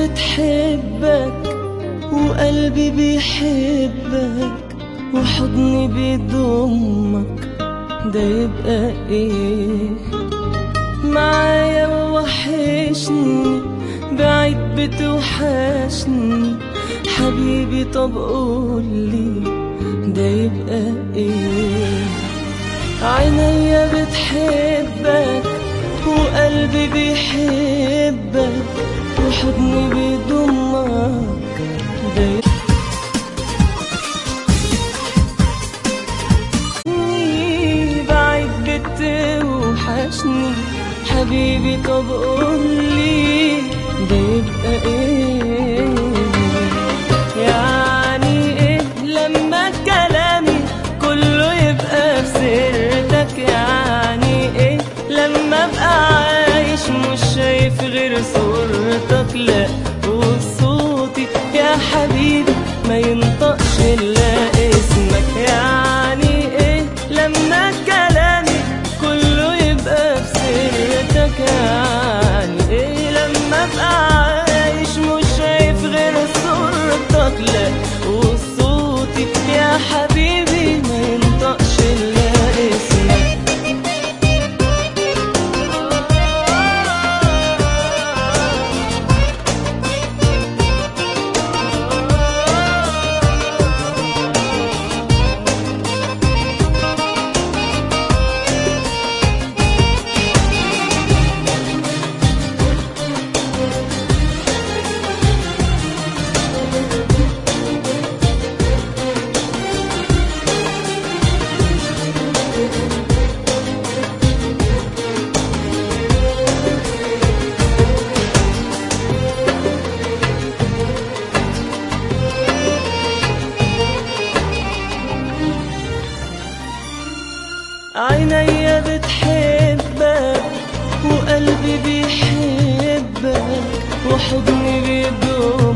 بتحبك وقلبي بيحبك وحضني بيضمك ده يبقى ايه معايا ووحشني بعيد بتوحشني حبيبي طب قولي ده يبقى ايه عينيا بتحبك وقلبي بيحبك وحضني بيضمك ده يبقى بعيد بتوحشني حبيبي طب قولي ده يبقى ايه يعني ايه لما كلامي كله يبقى في سيرتك يعني ايه لما ابقى عايش مش شايف غير صورتك لا وصوتي يا حبيبي ما ينطقش الا اسمك يعني ايه لما كلامي كله يبقى في سيرتك يعني ايه لما ابقى عايش مش شايف غير صورتك لا وصوتي يا حبيبي ما ينطقش الا اسمك عينيا بتحبك وقلبي بيحبك وحضني بيدوب